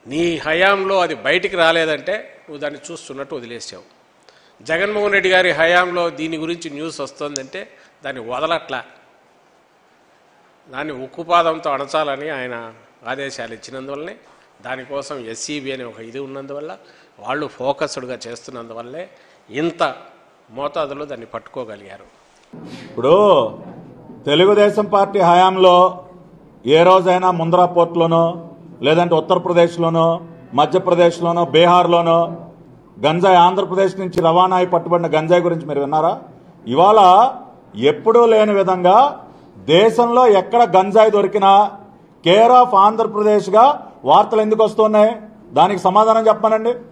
నీ హయాంలో అది బయటికి రాలేదంటే నువ్వు దాన్ని చూస్తున్నట్టు వదిలేసావు జగన్మోహన్ రెడ్డి గారి హయాంలో దీని గురించి న్యూస్ వస్తుందంటే దాన్ని వదలట్లా దాన్ని ఉక్కుపాదంతో అణచాలని ఆయన ఆదేశాలు ఇచ్చినందువల్లనే దానికోసం ఎస్సీబీ అనే ఒక ఇది ఉన్నందువల్ల వాళ్ళు ఫోకస్డ్గా చేస్తున్నందువల్లే ఇంత మోతాదులో దాన్ని పట్టుకోగలిగారు ఇప్పుడు తెలుగుదేశం పార్టీ హయాంలో ఏ రోజైనా ముంద్రా పోర్ట్లోనో లేదంటే ఉత్తరప్రదేశ్లోనో మధ్యప్రదేశ్లోనో బీహార్లోనో గంజాయి ఆంధ్రప్రదేశ్ నుంచి రవాణా అయి పట్టుబడిన గంజాయి గురించి మీరు విన్నారా ఇవాళ ఎప్పుడూ లేని విధంగా దేశంలో ఎక్కడ గంజాయి దొరికినా కేర్ ఆఫ్ ఆంధ్రప్రదేశ్గా వార్తలు ఎందుకు వస్తున్నాయి దానికి సమాధానం చెప్పానండి